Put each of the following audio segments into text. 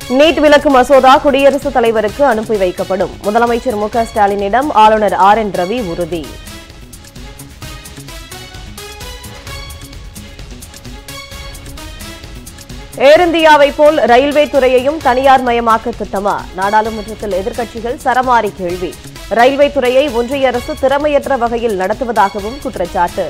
NEET விலக்கு மசோதா குடியரசுத் தலைவருக்கு அனுப்பி வைக்கப்படும் முதலமைச்சர் மு க ஸ்டாலினிடம் ஆளுநர் ஆர் என் ரவி உறுதி ஏர் இந்தியாவை போல் ரயில்வே துறையையும் தனியார் மயமாக்க திட்டமா நாடாளுமன்றத்தில் எதிர்க்கட்சிகள் சரமாரி கேள்வி ரயில்வே துறையை ஒன்றிய அரசு திறமையற்ற வகையில் நடத்துவதாகவும் குற்றச்சாட்டு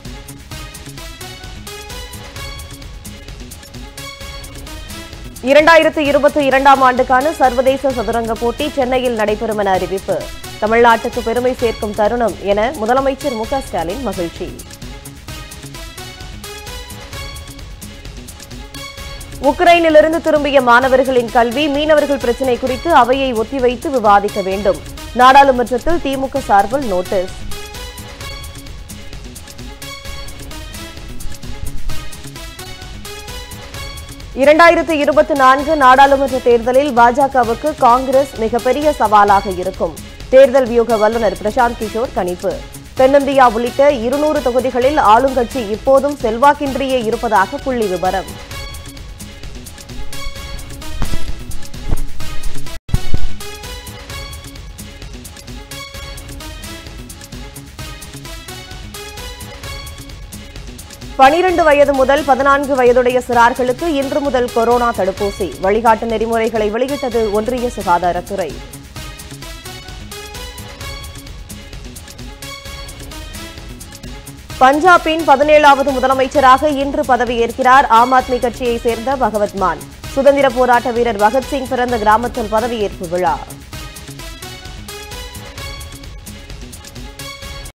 இரண்டாயிரத்து இருபத்தி இரண்டாம் ஆண்டுக்கான சர்வதேச சதுரங்க போட்டி சென்னையில் நடைபெறும் என அறிவிப்பு தமிழ்நாட்டுக்கு பெருமை சேர்க்கும் தருணம் என முதலமைச்சர் மு க ஸ்டாலின் மகிழ்ச்சி உக்ரைனிலிருந்து திரும்பிய மாணவர்களின் கல்வி மீனவர்கள் பிரச்சினை குறித்து அவையை ஒத்திவைத்து விவாதிக்க வேண்டும் நாடாளுமன்றத்தில் திமுக சார்பில் நோட்டீஸ் இரண்டாயிரத்து இருபத்தி நான்கு நாடாளுமன்ற தேர்தலில் பாஜகவுக்கு காங்கிரஸ் மிகப்பெரிய சவாலாக இருக்கும் தேர்தல் வியூக வல்லுநர் பிரசாந்த் கிஷோர் கணிப்பு தென்னிந்தியா உள்ளிட்ட இருநூறு தொகுதிகளில் ஆளுங்கட்சி இப்போதும் செல்வாக்கின்றியே இருப்பதாக புள்ளி விவரம் பனிரண்டு வயது முதல் பதினான்கு வயதுடைய சிறார்களுக்கு இன்று முதல் கொரோனா தடுப்பூசி வழிகாட்டு நெறிமுறைகளை வெளியிட்டது ஒன்றிய சுகாதாரத்துறை பஞ்சாபின் பதினேழாவது முதலமைச்சராக இன்று பதவியேற்கிறார் ஆம் ஆத்மி கட்சியைச் சேர்ந்த பகவத் மான் சுதந்திர போராட்ட வீரர் பகத்சிங் பிறந்த கிராமத்தில் பதவியேற்பு விழா